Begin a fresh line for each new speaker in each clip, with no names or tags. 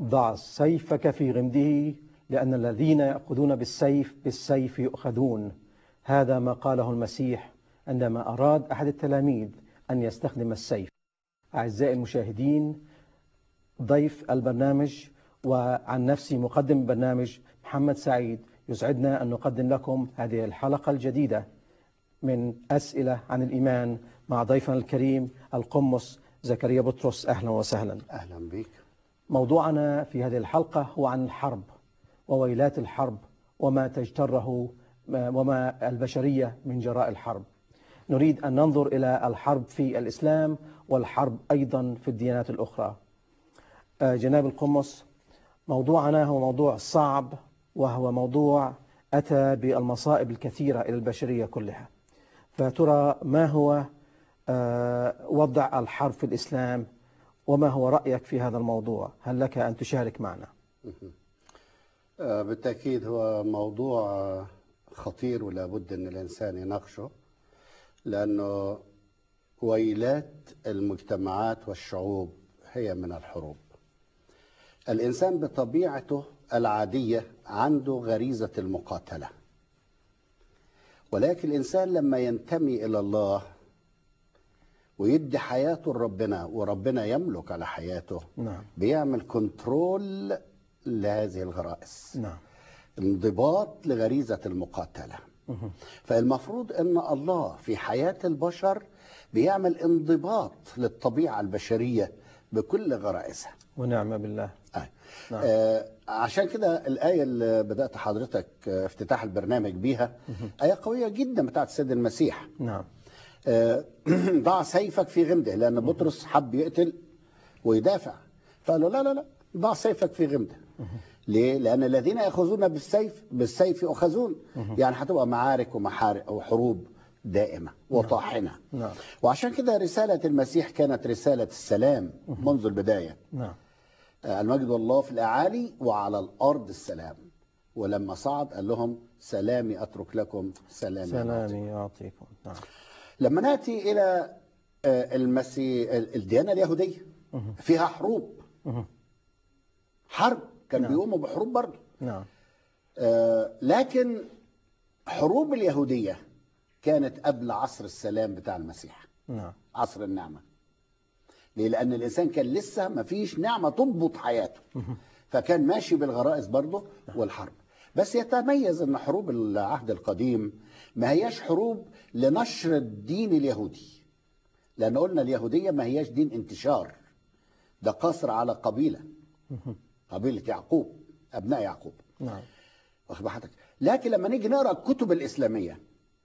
ضع سيفك في غمده لأن الذين يأخذون بالسيف بالسيف يؤخذون هذا ما قاله المسيح عندما أراد أحد التلاميذ أن يستخدم السيف أعزائي المشاهدين ضيف البرنامج وعن نفسي مقدم البرنامج محمد سعيد يسعدنا أن نقدم لكم هذه الحلقة الجديدة من أسئلة عن الإيمان مع ضيفنا الكريم القمص زكريا بطرس أهلا وسهلا
أهلا بك
موضوعنا في هذه الحلقة هو عن الحرب وويلات الحرب وما تجتره وما البشرية من جراء الحرب نريد أن ننظر إلى الحرب في الإسلام والحرب أيضا في الديانات الأخرى جناب القمص موضوعنا هو موضوع صعب وهو موضوع أتى بالمصائب الكثيرة إلى البشرية كلها فترى ما هو وضع الحرب في الإسلام وما هو رأيك في هذا الموضوع هل لك أن تشارك معنا
بالتأكيد هو موضوع خطير ولا بد أن الإنسان يناقشه لأنه ويلات المجتمعات والشعوب هي من الحروب الإنسان بطبيعته العادية عنده غريزة المقاتلة ولكن الإنسان لما ينتمي إلى الله ويدي حياته لربنا وربنا يملك على حياته
نعم
بيعمل كنترول لهذه الغرائز
نعم
انضباط لغريزة المقاتلة
مهم.
فالمفروض ان الله في حياة البشر بيعمل انضباط للطبيعة البشرية بكل غرائزها
ونعم بالله
آه.
نعم.
آه عشان كده الآية اللي بدأت حضرتك آه، افتتاح البرنامج بيها آية قوية جدا بتاعت السيد المسيح
نعم
آه، ضع سيفك في غمده لأن بطرس حب يقتل ويدافع فقال له لا لا لا ضع سيفك في غمده ليه؟ لأن الذين يأخذون بالسيف بالسيف يؤخذون يعني هتبقى معارك ومحارق وحروب دائمة وطاحنة
نعم
وعشان كده رسالة المسيح كانت رسالة السلام منذ البداية
نعم
آه، المجد الله في الأعالي وعلى الأرض السلام ولما صعد قال لهم سلامي أترك لكم سلامي أعطيكم.
سلامي يعطيكم نعم
لما ناتي الى آه، المسيح الديانه اليهوديه
مهم.
فيها حروب
مهم.
حرب كان
نعم.
بيقوموا بحروب برضه
نعم
آه، لكن حروب اليهوديه كانت قبل عصر السلام بتاع المسيح
نعم
عصر النعمه ليه لان الانسان كان لسه ما فيش نعمه تضبط حياته فكان ماشي بالغرائز برضه والحرب بس يتميز ان حروب العهد القديم ما هياش حروب لنشر الدين اليهودي لان قلنا اليهوديه ما هياش دين انتشار ده قصر على قبيله قبيله يعقوب ابناء يعقوب
نعم
واخد بال حضرتك لكن لما نيجي نقرا الكتب الاسلاميه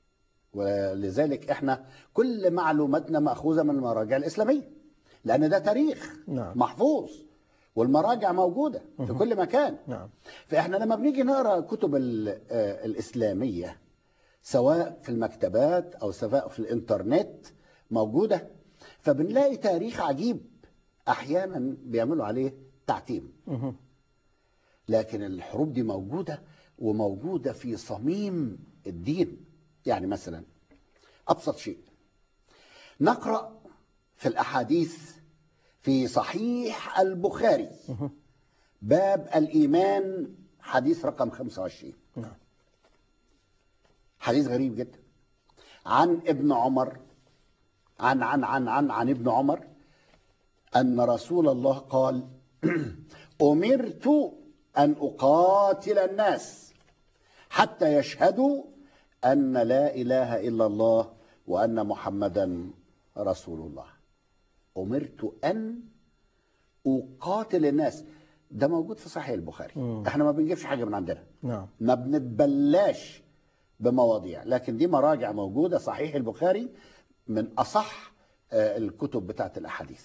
ولذلك احنا كل معلوماتنا ماخوذه من المراجع الاسلاميه لان ده تاريخ
نعم.
محفوظ والمراجع موجوده في كل مكان
نعم
فاحنا لما بنيجي نقرا الكتب ال- آه، الاسلاميه سواء في المكتبات او سواء في الانترنت موجوده فبنلاقي تاريخ عجيب احيانا بيعملوا عليه تعتيم
مهم.
لكن الحروب دي موجوده وموجوده في صميم الدين يعني مثلا ابسط شيء نقرا في الاحاديث في صحيح البخاري باب الايمان حديث رقم 25
نعم
حديث غريب جدا عن ابن عمر عن عن عن عن عن ابن عمر ان رسول الله قال امرت ان اقاتل الناس حتى يشهدوا ان لا اله الا الله وان محمدا رسول الله امرت ان اقاتل الناس ده موجود في صحيح البخاري
مم.
احنا ما بنجيبش حاجه من عندنا
نعم
ما بنتبلاش بمواضيع لكن دي مراجع موجودة صحيح البخاري من أصح آه، الكتب بتاعت الأحاديث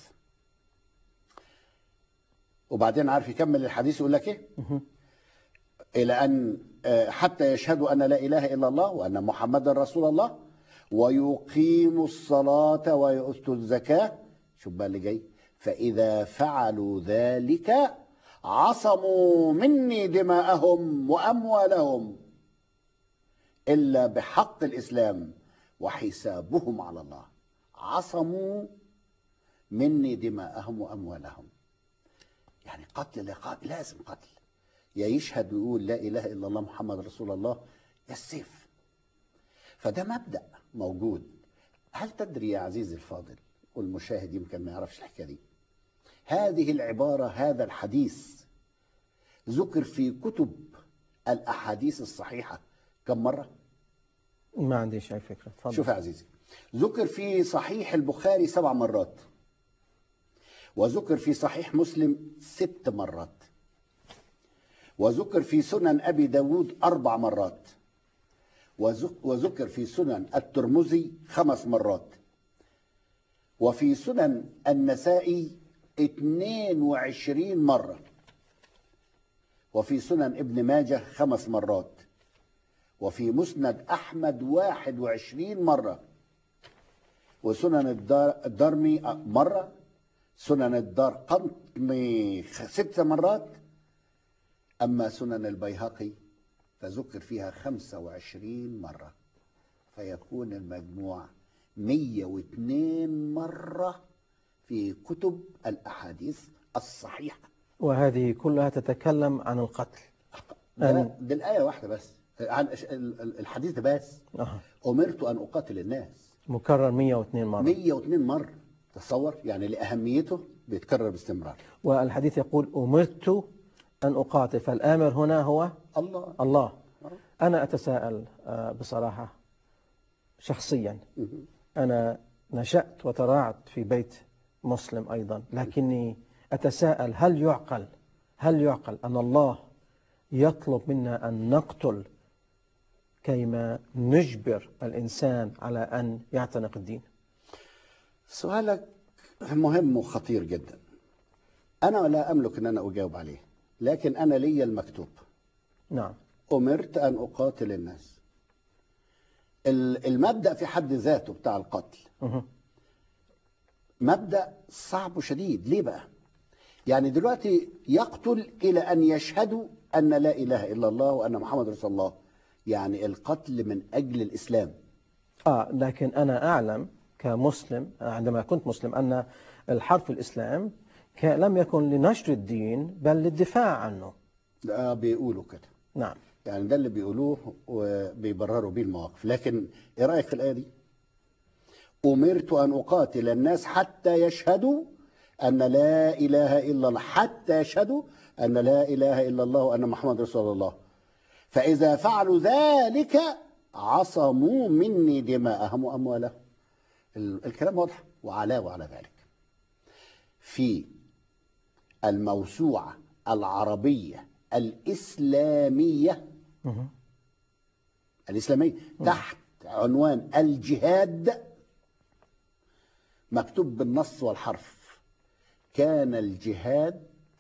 وبعدين عارف يكمل الحديث يقول لك إيه إلى أن آه، حتى يشهدوا أن لا إله إلا الله وأن محمدا رسول الله ويقيموا الصلاة ويؤتوا الزكاة شوف بقى اللي جاي فإذا فعلوا ذلك عصموا مني دماءهم وأموالهم إلا بحق الإسلام وحسابهم على الله عصموا مني دماءهم وأموالهم يعني قتل لقاء لازم قتل يا يشهد ويقول لا اله الا الله محمد رسول الله يا السيف فده مبدا موجود هل تدري يا عزيزي الفاضل والمشاهد يمكن ما يعرفش الحكايه دي هذه العباره هذا الحديث ذكر في كتب الاحاديث الصحيحه كم مره
ما عنديش اي فكره تفضل
شوف يا عزيزي ذكر في صحيح البخاري سبع مرات وذكر في صحيح مسلم ست مرات وذكر في سنن أبي داود أربع مرات وذك- وذكر في سنن الترمذي خمس مرات وفي سنن النسائي 22 مرة وفي سنن ابن ماجه خمس مرات وفي مسند أحمد 21 مرة وسنن الدار الدارمي مرة سنن الدار قطني ست مرات أما سنن البيهقي فذكر فيها 25 مرة فيكون المجموع 102 مرة في كتب الأحاديث الصحيحة
وهذه كلها تتكلم عن القتل
ده,
أن-
ده الآية واحدة بس عن ال- ال- الحديث ده بس
أها.
أمرت أن أقاتل الناس
مكرر 102 مرة
102 مرة تصور يعني لأهميته بيتكرر باستمرار
والحديث يقول أمرت أن أقاتل فالآمر هنا هو
الله
الله أنا أتساءل آه، بصراحة شخصيا
مهم.
أنا نشأت وترعت في بيت مسلم أيضا لكني أتساءل هل يعقل هل يعقل أن الله يطلب منا أن نقتل كيما نجبر الإنسان على أن يعتنق الدين
سؤالك مهم وخطير جدا أنا لا أملك أن أنا أجاوب عليه لكن أنا لي المكتوب
نعم
أمرت أن أقاتل الناس ال- المبدأ في حد ذاته بتاع القتل
مه.
مبدأ صعب وشديد ليه بقى يعني دلوقتي يقتل إلى أن يشهدوا أن لا إله إلا الله وأن محمد رسول الله يعني القتل من أجل الإسلام
آه لكن أنا أعلم كمسلم عندما كنت مسلم أن الحرب في الإسلام ك- لم يكن لنشر الدين بل للدفاع عنه
ده بيقولوا كده
نعم
يعني ده اللي بيقولوه وبيبرروا بيه المواقف لكن ايه رايك في الايه دي امرت ان اقاتل الناس حتى يشهدوا ان لا اله الا الله حتى يشهدوا ان لا اله الا الله وان محمد رسول الله فاذا فعلوا ذلك عصموا مني دماءهم واموالهم ال- الكلام واضح وعلاوه على ذلك في الموسوعه العربيه الاسلاميه
مه.
الإسلامية تحت عنوان الجهاد مكتوب بالنص والحرف كان الجهاد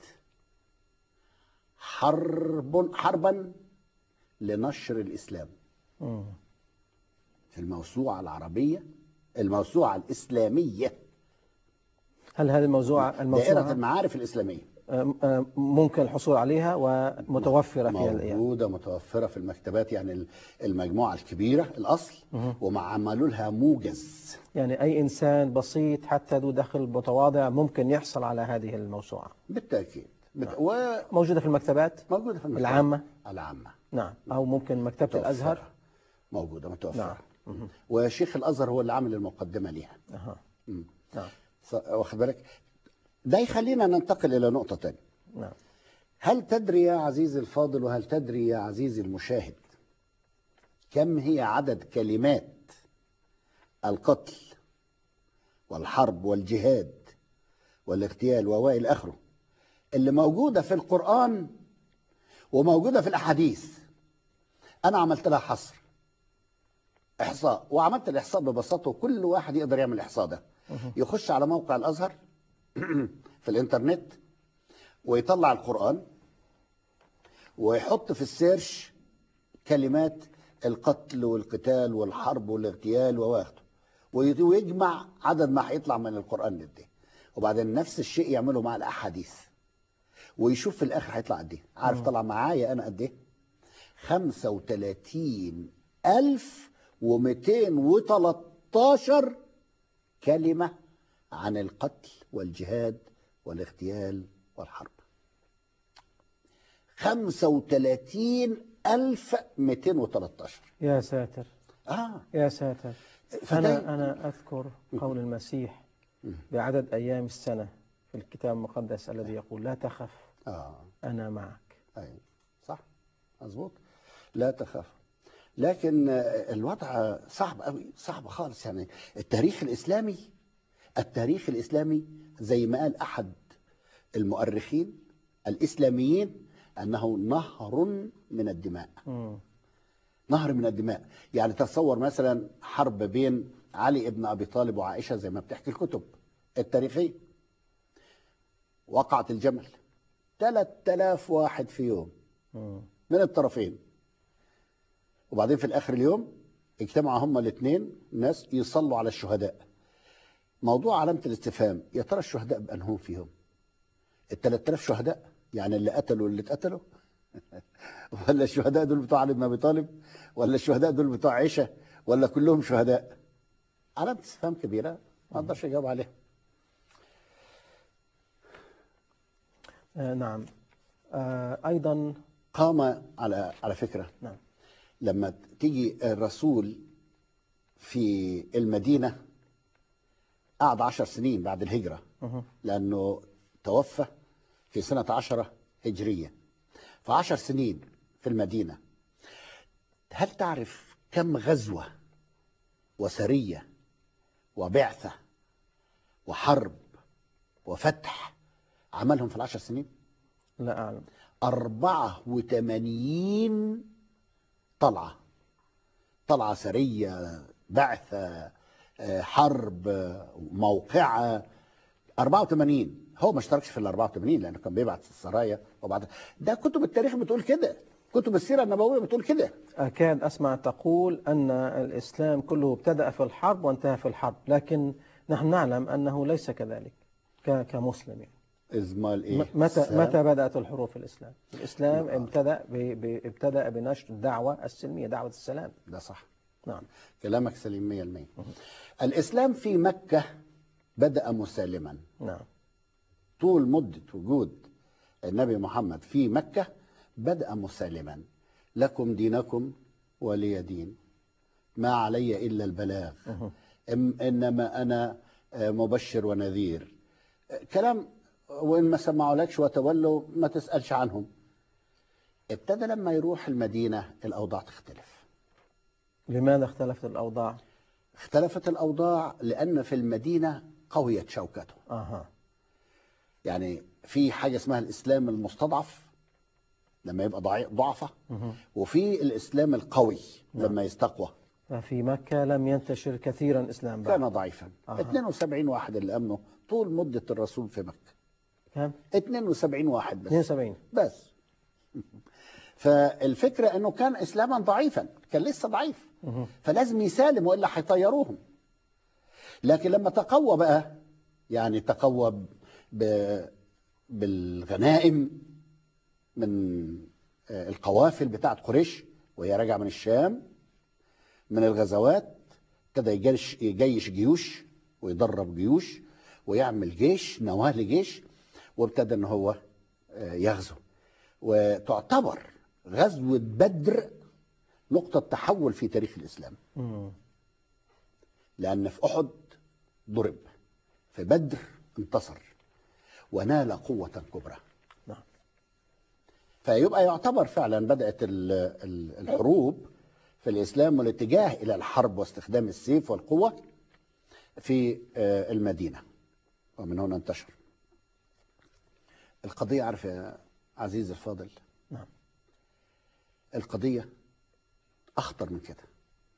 حرب حربا لنشر الإسلام
مه.
في الموسوعة العربية الموسوعة الإسلامية
هل هذه الموضوع
دائرة
الموضوع
المعارف الإسلامية
ممكن الحصول عليها ومتوفرة في الآن
موجودة متوفرة في المكتبات يعني المجموعة الكبيرة الأصل
مه.
ومع عملوا لها موجز
يعني أي إنسان بسيط حتى ذو دخل متواضع ممكن يحصل على هذه الموسوعة
بالتأكيد بت...
نعم.
وموجودة
موجودة في المكتبات
في المكتبات
العامة
العامة
نعم أو ممكن مكتبة
متوفرة.
الأزهر
موجودة متوفرة
نعم مه.
وشيخ الأزهر هو اللي عامل المقدمة ليها
أها.
مم.
نعم
ص- واخد بالك ده يخلينا ننتقل إلى نقطة تانية
نعم
هل تدري يا عزيزي الفاضل وهل تدري يا عزيزي المشاهد كم هي عدد كلمات القتل والحرب والجهاد والاغتيال وإلى آخره اللي موجودة في القرآن وموجودة في الأحاديث أنا عملت لها حصر إحصاء وعملت الإحصاء ببساطة وكل واحد يقدر يعمل الإحصاء ده
مه.
يخش على موقع الازهر في الانترنت ويطلع القران ويحط في السيرش كلمات القتل والقتال والحرب والاغتيال وواخده وي- ويجمع عدد ما هيطلع من القران قد ايه وبعدين نفس الشيء يعمله مع الاحاديث ويشوف في الاخر هيطلع قد ايه عارف
مم.
طلع معايا انا قد ايه 35213 كلمة عن القتل والجهاد والاغتيال والحرب 35213
يا ساتر
اه
يا ساتر
فده-
أنا أنا أذكر قول المسيح
مم.
بعدد أيام السنة في الكتاب المقدس الذي يقول لا تخف
اه
أنا معك
ايوه صح مظبوط لا تخاف لكن آه، الوضع صعب قوي صعب خالص يعني التاريخ الاسلامي التاريخ الاسلامي زي ما قال احد المؤرخين الاسلاميين انه نهر من الدماء
مم.
نهر من الدماء يعني تصور مثلا حرب بين علي ابن ابي طالب وعائشه زي ما بتحكي الكتب التاريخيه وقعت الجمل 3000 واحد في يوم
مم.
من الطرفين وبعدين في الاخر اليوم اجتمعوا هما الاثنين ناس يصلوا على الشهداء موضوع علامه الاستفهام يا ترى الشهداء بانهم فيهم ال 3000 شهداء يعني اللي قتلوا اللي اتقتلوا ولا الشهداء دول بتوع علي بن ابي طالب ولا الشهداء دول بتوع عائشه ولا كلهم شهداء علامه استفهام كبيره ما اقدرش اجاوب عليها
آه نعم آه أيضا
قام على على فكره
نعم
لما تيجي الرسول في المدينة قعد عشر سنين بعد الهجرة
مهم.
لأنه توفى في سنة عشرة هجرية فعشر سنين في المدينة هل تعرف كم غزوة وسرية وبعثة وحرب وفتح عملهم في العشر سنين
لا أعلم
أربعة وثمانين طلعة طلعة سرية بعثة آه، حرب آه، موقعة 84 هو ما اشتركش في ال 84 لأنه كان بيبعت السرايا وبعد ده كتب التاريخ بتقول كده كتب السيرة النبوية بتقول كده
أكاد أسمع تقول أن الإسلام كله ابتدأ في الحرب وانتهى في الحرب لكن نحن نعلم أنه ليس كذلك ك- كمسلم يعني.
إزمال إيه
م- متى
السلام.
متى بدأت الحروب في الإسلام؟ الإسلام
نعم.
ابتدأ ب... ب... ابتدأ بنشر الدعوة السلمية دعوة السلام
ده صح
نعم
كلامك سليم 100% الإسلام في مكة بدأ مسالما
نعم
طول مدة وجود النبي محمد في مكة بدأ مسالما لكم دينكم ولي دين ما علي إلا البلاغ
مهم.
إم- إنما أنا آه، مبشر ونذير آه، كلام وإن ما سمعولكش وتولوا ما تسألش عنهم ابتدى لما يروح المدينة الأوضاع تختلف
لماذا اختلفت الأوضاع؟
اختلفت الأوضاع لأن في المدينة قويت شوكته
أها
يعني في حاجة اسمها الإسلام المستضعف لما يبقى ضعي- ضعفة
مهم.
وفي الإسلام القوي
نعم.
لما يستقوى
ففي مكة لم ينتشر كثيرا الإسلام بعد
كان ضعيفا
أها.
72 واحد اللي أمنوا طول مدة الرسول في مكة
كم؟
72 واحد بس
72
بس فالفكرة أنه كان إسلاما ضعيفا كان لسه ضعيف
مهم.
فلازم يسالم والا هيطيروهم لكن لما تقوى بقى يعني تقوى ب... بالغنائم من آه، القوافل بتاعت قريش وهي راجعه من الشام من الغزوات ابتدى يجيش يجيش جيوش ويدرب جيوش ويعمل جيش نواه لجيش وابتدى ان هو آه، يغزو وتعتبر غزوه بدر نقطه تحول في تاريخ الاسلام
مم.
لأن في أحد ضرب في بدر انتصر ونال قوة كبرى
نعم.
فيبقى يعتبر فعلا بدأت ال- ال- الحروب في الإسلام والاتجاه إلى الحرب واستخدام السيف والقوة في آه، المدينة ومن هنا انتشر القضية عارف يا عزيزي الفاضل
نعم.
القضية أخطر من كده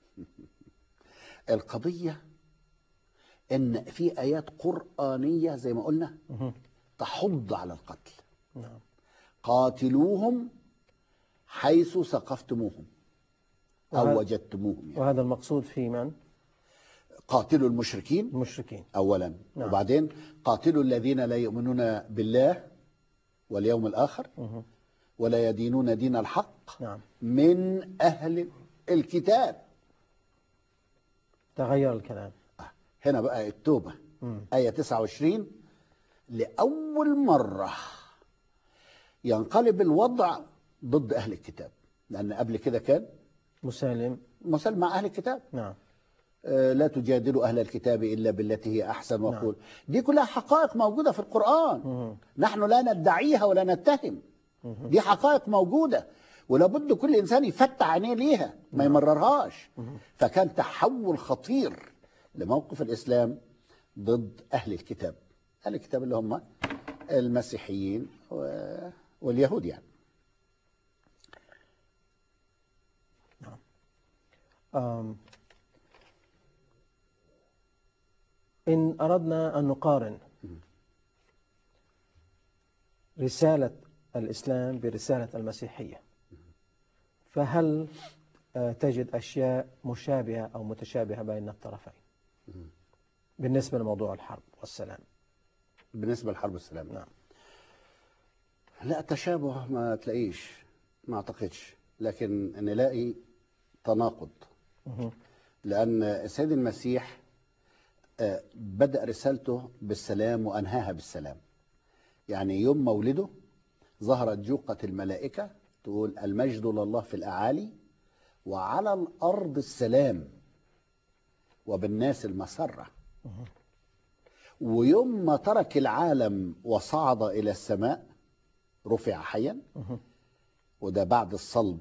القضية إن في آيات قرآنية زي ما قلنا
مهم.
تحض على القتل
نعم
قاتلوهم حيث ثقفتموهم
وهذا-
أو وجدتموهم يعني.
وهذا المقصود في من؟
قاتلوا المشركين
المشركين
أولا
نعم.
وبعدين قاتلوا الذين لا يؤمنون بالله واليوم الآخر
مهم.
ولا يدينون دين الحق
نعم
من أهل الكتاب
تغير الكلام
هنا بقى التوبة
مم.
آية 29 لأول مرة ينقلب الوضع ضد أهل الكتاب لأن قبل كده كان
مسالم
مسلم مع أهل الكتاب
نعم
آه، لا تجادلوا أهل الكتاب إلا بالتي هي أحسن وقول دي كلها حقائق موجودة في القرآن
مهم.
نحن لا ندعيها ولا نتهم
مهم.
دي حقائق موجودة ولابد كل إنسان يفتح عينيه ليها ما يمررهاش
مهم.
فكان تحول خطير لموقف الإسلام ضد أهل الكتاب أهل الكتاب اللي هم المسيحيين و- واليهود يعني
آم، إن أردنا أن نقارن رسالة الإسلام برسالة المسيحية فهل آه، تجد أشياء مشابهة أو متشابهة بين الطرفين بالنسبة لموضوع الحرب والسلام
بالنسبة لحرب السلام
نعم
لا تشابه ما تلاقيش ما أعتقدش لكن نلاقي تناقض
مهم.
لأن السيد المسيح آه، بدأ رسالته بالسلام وأنهاها بالسلام يعني يوم مولده ظهرت جوقة الملائكة تقول المجد لله في الأعالي وعلى الأرض السلام وبالناس المسرة
مهم.
ويوم ما ترك العالم وصعد إلى السماء رفع حيا
مهم.
وده بعد الصلب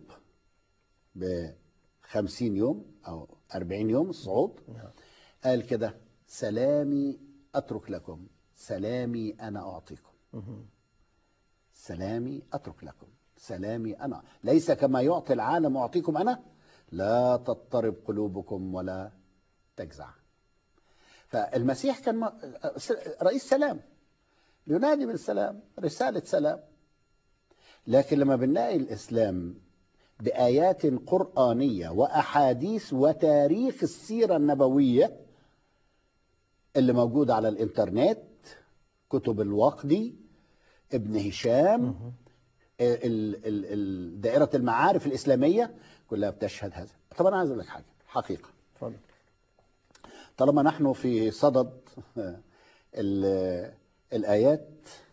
بخمسين يوم أو أربعين يوم الصعود
نعم
قال كده سلامي أترك لكم سلامي أنا أعطيكم
مهم.
سلامي أترك لكم سلامي أنا ليس كما يعطي العالم أعطيكم أنا لا تضطرب قلوبكم ولا تجزع فالمسيح كان م- رئيس سلام ينادي بالسلام رسالة سلام لكن لما بنلاقي الإسلام بآيات قرآنية وأحاديث وتاريخ السيرة النبوية اللي موجودة على الإنترنت كتب الوقدي ابن هشام
مهم.
ال- ال- ال- دائرة المعارف الإسلامية كلها بتشهد هذا طب أنا عايز أقول لك حاجة حقيقة
تفضل
طالما نحن في صدد ال- الآيات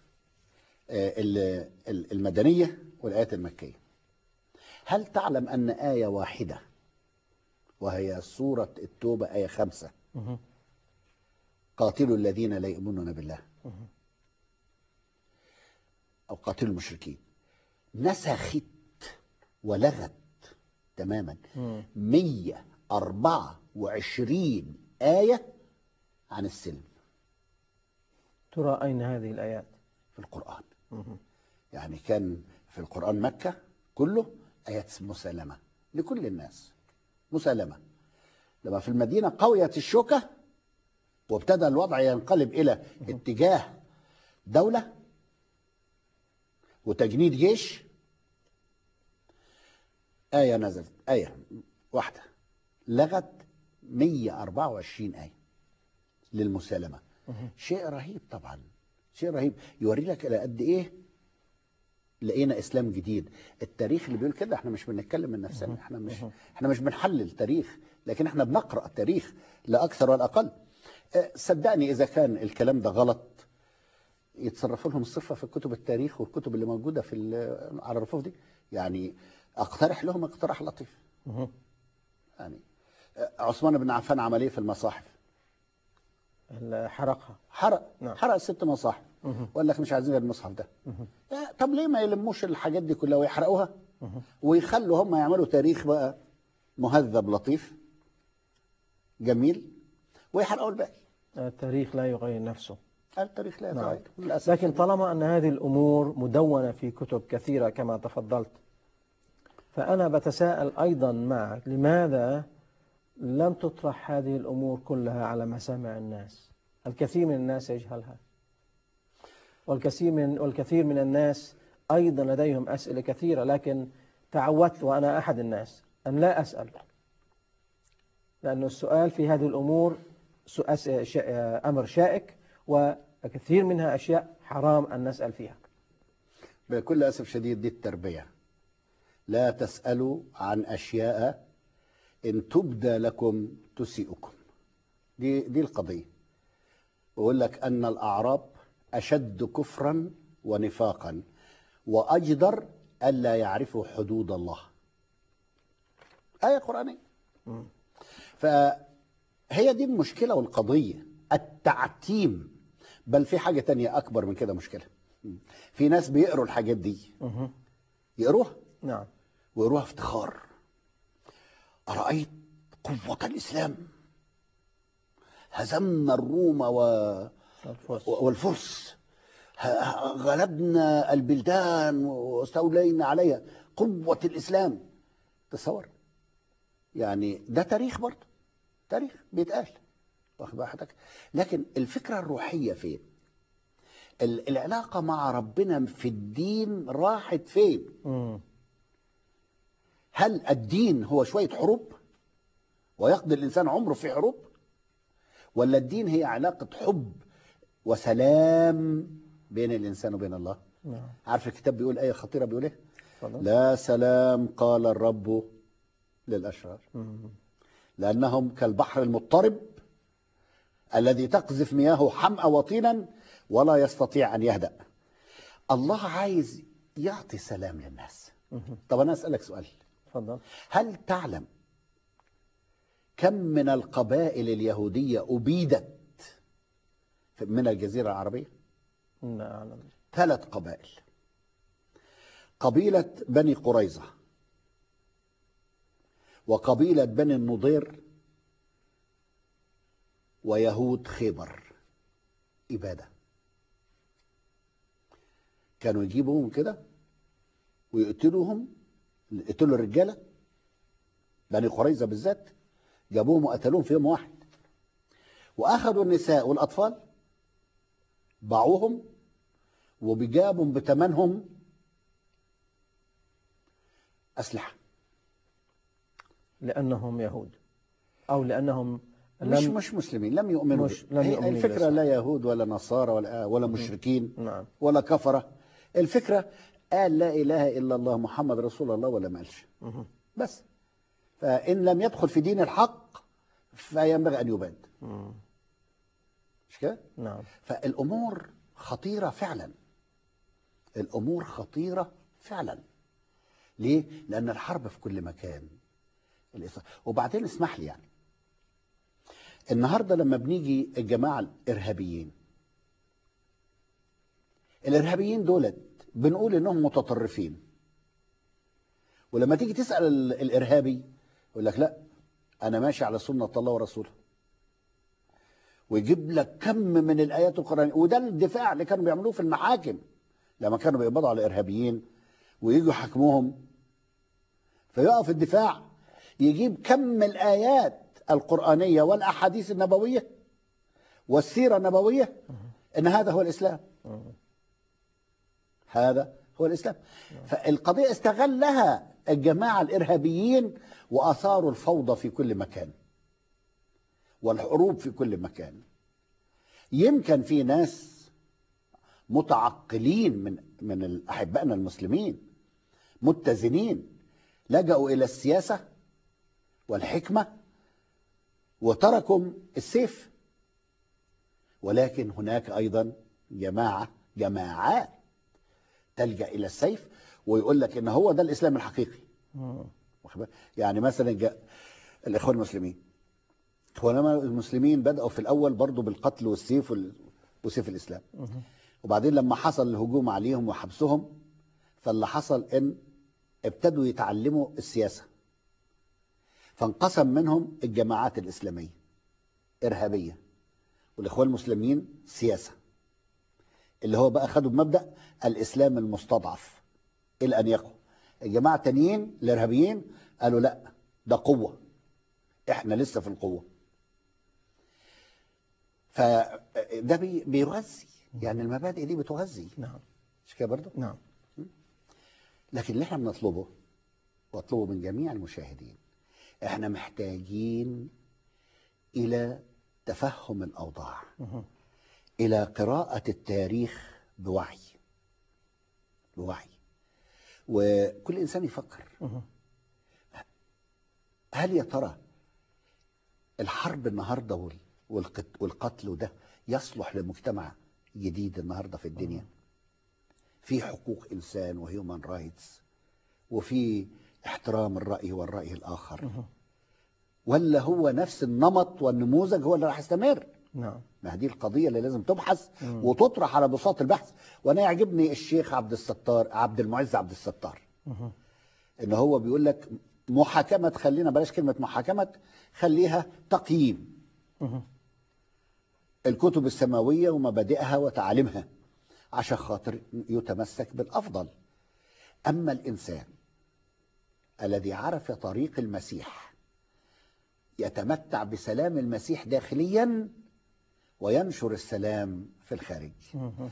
ال- ال- المدنية والآيات المكية هل تعلم أن آية واحدة وهي سورة التوبة آية خمسة
مهم.
قاتلوا الذين لا يؤمنون بالله
مهم.
أو قاتلوا المشركين نسخت ولغت تماما
مم.
124 آية عن السلم
ترى أين هذه الآيات
في القرآن
مهم.
يعني كان في القرآن مكة كله آيات مسالمة لكل الناس مسالمة لما في المدينة قويت الشوكة وابتدى الوضع ينقلب إلى اتجاه دولة وتجنيد جيش آية نزلت آية واحدة لغت 124 آية للمسالمة
مهم.
شيء رهيب طبعا شيء رهيب يوري لك إلى قد إيه لقينا إسلام جديد التاريخ اللي بيقول كده احنا مش بنتكلم من نفسنا احنا مش
مهم.
احنا مش بنحلل تاريخ لكن احنا بنقرأ التاريخ لا أكثر ولا أقل أه، صدقني إذا كان الكلام ده غلط يتصرفوا لهم الصفة في كتب التاريخ والكتب اللي موجودة في ال- على الرفوف دي يعني أقترح لهم اقتراح لطيف
مهم.
يعني أه، عثمان بن عفان عمل ايه في المصاحف
ال- حرقها
حرق
نعم.
حرق ست مصاحف
مهم.
وقال لك مش عايزين غير المصحف ده
مهم.
لا، طب ليه ما يلموش الحاجات دي كلها ويحرقوها
مهم.
ويخلوا هم يعملوا تاريخ بقى مهذب لطيف جميل ويحرقوا الباقي
التاريخ لا يغير نفسه
التاريخ لا
نعم.
يتغير للأسف
لكن طالما أن هذه الأمور مدونة في كتب كثيرة كما تفضلت فأنا بتساءل أيضا معك لماذا لم تطرح هذه الأمور كلها على مسامع الناس الكثير من الناس يجهلها والكثير من والكثير من الناس أيضا لديهم أسئلة كثيرة لكن تعودت وأنا أحد الناس أن لا أسأل لأن السؤال في هذه الأمور سؤال- شا- أمر شائك وكثير منها أشياء حرام أن نسأل فيها
بكل أسف شديد دي التربية لا تسألوا عن أشياء إن تبدى لكم تسيئكم دي دي القضية بقول لك أن الأعراب أشد كفرا ونفاقا وأجدر ألا يعرفوا حدود الله آية قرآنية
مم.
فهي دي المشكلة والقضية التعتيم بل في حاجة تانية أكبر من كده مشكلة في ناس بيقروا الحاجات دي
مهم.
يقروها
نعم
ويقروها افتخار أرأيت قوة الإسلام هزمنا الروم و...
الفرس.
والفرس ه- غلبنا البلدان واستولينا عليها قوة الإسلام تصور يعني ده تاريخ برضه تاريخ بيتقال واخد بال حضرتك لكن الفكرة الروحية فين ال- العلاقة مع ربنا في الدين راحت فين
مم.
هل الدين هو شوية حروب ويقضي الإنسان عمره في حروب ولا الدين هي علاقة حب وسلام بين الإنسان وبين الله
نعم
عارف الكتاب بيقول آية خطيرة بيقول إيه
تفضل.
لا سلام قال الرب للأشرار
مم.
لأنهم كالبحر المضطرب الذي تقذف مياهه حمأ وطينا ولا يستطيع أن يهدأ الله عايز يعطي سلام للناس
مهم.
طب أنا أسألك سؤال
تفضل
هل تعلم كم من القبائل اليهودية أبيدت من الجزيرة العربية
لا أعلم
ثلاث قبائل قبيلة بني قريظة وقبيلة بني النضير ويهود خيبر إبادة كانوا يجيبوهم كده ويقتلوهم يقتلوا الرجالة بني قريظة بالذات جابوهم وقتلوهم في يوم واحد وأخذوا النساء والأطفال باعوهم وبجابوا بثمنهم أسلحة
لأنهم يهود أو لأنهم
مش
لم
مش مسلمين لم يؤمنوا
مش-
به.
لم
هي
يؤمنوا
الفكرة
بالإسلام.
لا يهود ولا نصارى ولا ولا مشركين
نعم
ولا كفرة الفكرة قال لا إله إلا الله محمد رسول الله ولا ما قالش
مهم.
بس فإن لم يدخل في دين الحق فينبغي أن يباد
مم.
مش كده؟
نعم
فالأمور خطيرة فعلا الأمور خطيرة فعلا ليه؟ لأن الحرب في كل مكان الإصلاح. وبعدين اسمح لي يعني النهاردة لما بنيجي الجماعة الإرهابيين الإرهابيين دولت بنقول إنهم متطرفين ولما تيجي تسأل ال- الإرهابي يقول لك لا أنا ماشي على سنة الله ورسوله ويجيب لك كم من الآيات القرآنية وده الدفاع اللي كانوا بيعملوه في المحاكم لما كانوا بيقبضوا على الإرهابيين ويجوا يحاكموهم فيقف الدفاع يجيب كم الآيات القرآنية والأحاديث النبوية والسيرة النبوية إن هذا هو الإسلام
مم.
هذا هو الإسلام فالقضية استغلها الجماعة الإرهابيين وأثاروا الفوضى في كل مكان والحروب في كل مكان يمكن في ناس متعقلين من من أحبائنا المسلمين متزنين لجأوا إلى السياسة والحكمة وتركوا السيف ولكن هناك أيضا جماعة جماعات تلجأ إلى السيف ويقول لك إن هو ده الإسلام الحقيقي
مم.
واخد بالك؟ يعني مثلا جاء الإخوان المسلمين الإخوان المسلمين بدأوا في الأول برضو بالقتل والسيف وال- وسيف الإسلام
مهم.
وبعدين لما حصل الهجوم عليهم وحبسهم فاللي حصل ان ابتدوا يتعلموا السياسه فانقسم منهم الجماعات الاسلاميه ارهابيه والاخوان المسلمين سياسه اللي هو بقى خدوا بمبدا الاسلام المستضعف الى ان يقوى الجماعه التانيين الارهابيين قالوا لا ده قوه احنا لسه في القوه فده بي- بيغذي يعني المبادئ دي بتغذي
نعم
مش كده برضه
نعم
لكن اللي احنا بنطلبه واطلبه من جميع المشاهدين احنا محتاجين الى تفهم الاوضاع
مهم.
الى قراءه التاريخ بوعي بوعي وكل انسان يفكر
مهم.
هل يا ترى الحرب النهارده وال- والقت- والقتل ده يصلح لمجتمع جديد النهارده في الدنيا في حقوق إنسان وهيومن رايتس وفي احترام الرأي والرأي الآخر
مه.
ولا هو نفس النمط والنموذج هو اللي راح يستمر
نعم
ما هذه القضية اللي لازم تبحث
مم.
وتطرح على بساط البحث وأنا يعجبني الشيخ عبد الستار عبد المعز عبد الستار
مه.
ان هو بيقول لك محاكمه خلينا بلاش كلمه محاكمه خليها تقييم
مه.
الكتب السماويه ومبادئها وتعاليمها عشان خاطر يتمسك بالافضل اما الانسان الذي عرف طريق المسيح يتمتع بسلام المسيح داخليا وينشر السلام في الخارج
مه.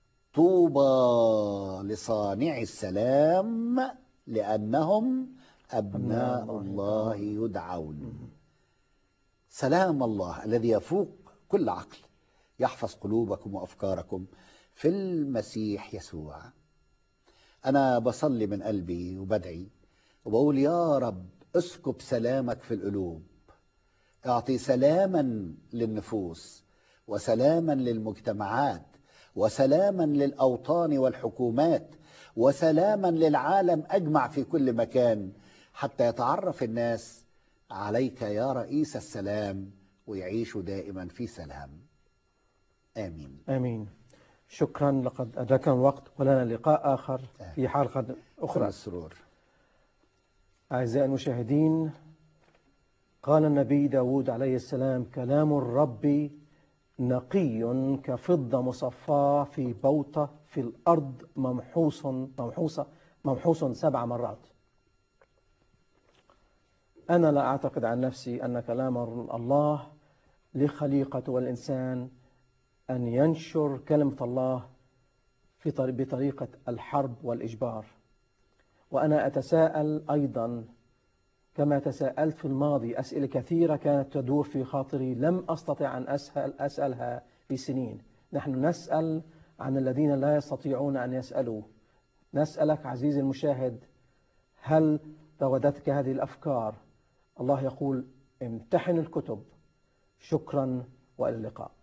طوبى لصانع السلام لأنهم أبناء
أبناء
الله يدعون سلام الله الذي يفوق كل عقل يحفظ قلوبكم وأفكاركم في المسيح يسوع أنا بصلي من قلبي وبدعي وبقول يا رب اسكب سلامك في القلوب اعطي سلاما للنفوس وسلاما للمجتمعات وسلاما للاوطان والحكومات وسلاما للعالم اجمع في كل مكان حتى يتعرف الناس عليك يا رئيس السلام ويعيشوا دائما في سلام امين
آمين شكرا لقد أدركنا الوقت ولنا لقاء آخر في حلقة
كل
أخرى
السرور
أعزائي المشاهدين قال النبي داود عليه السلام كلام الرب نقي كفضة مصفاة في بوطة في الأرض ممحوص ممحوصة ممحوص سبع مرات أنا لا أعتقد عن نفسي أن كلام الله لخليقة والإنسان أن ينشر كلمة الله في طريق بطريقة الحرب والإجبار وأنا أتساءل أيضا كما تساءلت في الماضي أسئلة كثيرة كانت تدور في خاطري لم أستطع أن أسأل أسألها في سنين نحن نسأل عن الذين لا يستطيعون أن يسألوا نسألك عزيزي المشاهد هل راودتك هذه الأفكار الله يقول امتحن الكتب شكرا وإلى اللقاء